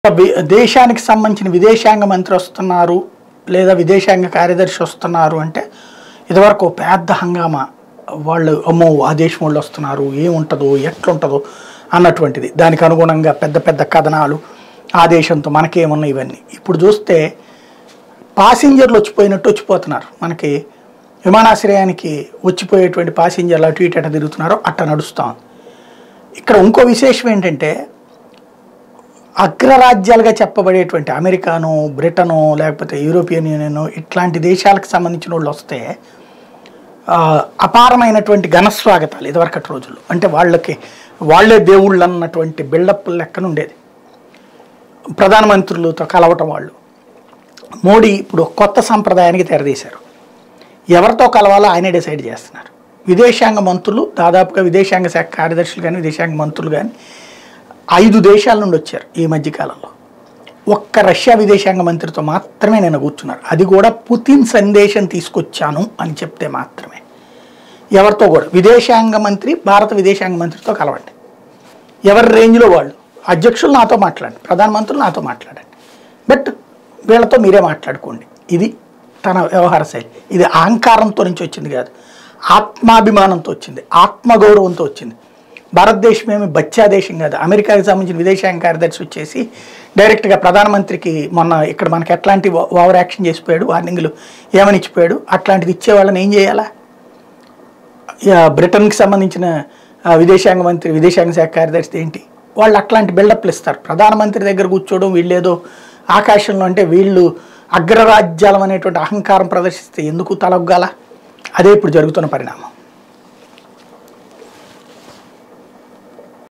వి- దేశానికి సంబంధించిన విదేశాంగ మంత్రి వస్తున్నారు లేదా విదేశాంగ కార్యదర్శి వస్తున్నారు అంటే ఇదివరకు ఓ పెద్ద హంగామా వాళ్ళు అమ్మో ఆ దేశం వాళ్ళు వస్తున్నారు ఏముంటుందో ఎట్లుంటుందో అన్నటువంటిది దానికి అనుగుణంగా పెద్ద పెద్ద కథనాలు ఆ దేశంతో మనకేమున్నాయి ఇవన్నీ ఇప్పుడు చూస్తే పాసింజర్లు వచ్చిపోయినట్టు వచ్చిపోతున్నారు మనకి విమానాశ్రయానికి వచ్చిపోయేటువంటి పాసింజర్లు అటు ఇటు అటు తిరుగుతున్నారో అట్ట నడుస్తాం ఇక్కడ ఇంకో విశేషం ఏంటంటే అగ్రరాజ్యాలుగా చెప్పబడేటువంటి అమెరికాను బ్రిటను లేకపోతే యూరోపియన్ యూనియన్ ఇట్లాంటి దేశాలకు సంబంధించిన వాళ్ళు వస్తే ఆ, అపారమైనటువంటి ఘనస్వాగతాలు ఇదివరకటి రోజుల్లో అంటే వాళ్ళకి వాళ్ళే దేవుళ్ళు అన్నటువంటి బిల్డప్ లెక్కన ఉండేది ప్రధానమంత్రులతో కలవటం వాళ్ళు మోడీ ఇప్పుడు ఒక కొత్త సంప్రదాయానికి తెరదీశారు ఎవరితో కలవాలో ఆయనే డిసైడ్ చేస్తున్నారు విదేశాంగ మంత్రులు దాదాపుగా విదేశాంగ శాఖ కార్యదర్శులు కానీ విదేశాంగ మంత్రులు కానీ ఐదు దేశాల నుండి వచ్చారు ఈ మధ్యకాలంలో ఒక్క రష్యా విదేశాంగ మంత్రితో మాత్రమే నేను కూర్చున్నారు అది కూడా పుతిన్ సందేశం తీసుకొచ్చాను అని చెప్తే మాత్రమే ఎవరితో కూడా విదేశాంగ మంత్రి భారత విదేశాంగ మంత్రితో కలవండి ఎవరి రేంజ్లో వాళ్ళు అధ్యక్షులు నాతో మాట్లాడండి ప్రధానమంత్రులు నాతో మాట్లాడండి బట్ వీళ్ళతో మీరే మాట్లాడుకోండి ఇది తన వ్యవహార శైలి ఇది అహంకారంతో నుంచి వచ్చింది కాదు ఆత్మాభిమానంతో వచ్చింది ఆత్మగౌరవంతో వచ్చింది భారతదేశం ఏమి బచ్చా దేశం కాదు అమెరికాకి సంబంధించిన విదేశాంగ కార్యదర్శి వచ్చేసి డైరెక్ట్గా ప్రధానమంత్రికి మొన్న ఇక్కడ మనకి ఎట్లాంటి ఓ- ఓవర్ యాక్షన్ చేసిపోయాడు వార్నింగ్లు ఏమని ఇచ్చిపోయాడు అట్లాంటిది ఇచ్చే వాళ్ళని ఏం చేయాలా యా, బ్రిటన్కి సంబంధించిన ఆ, విదేశాంగ మంత్రి విదేశాంగ శాఖ కార్యదర్శి ఏంటి వాళ్ళు అట్లాంటి బిల్డప్లు ఇస్తారు ప్రధానమంత్రి దగ్గర కూర్చోవడం వీళ్ళేదో ఆకాశంలో అంటే వీళ్ళు అగ్రరాజ్యాలం అనేటువంటి అహంకారం ప్రదర్శిస్తే ఎందుకు తలొగ్గాల అదే ఇప్పుడు జరుగుతున్న పరిణామం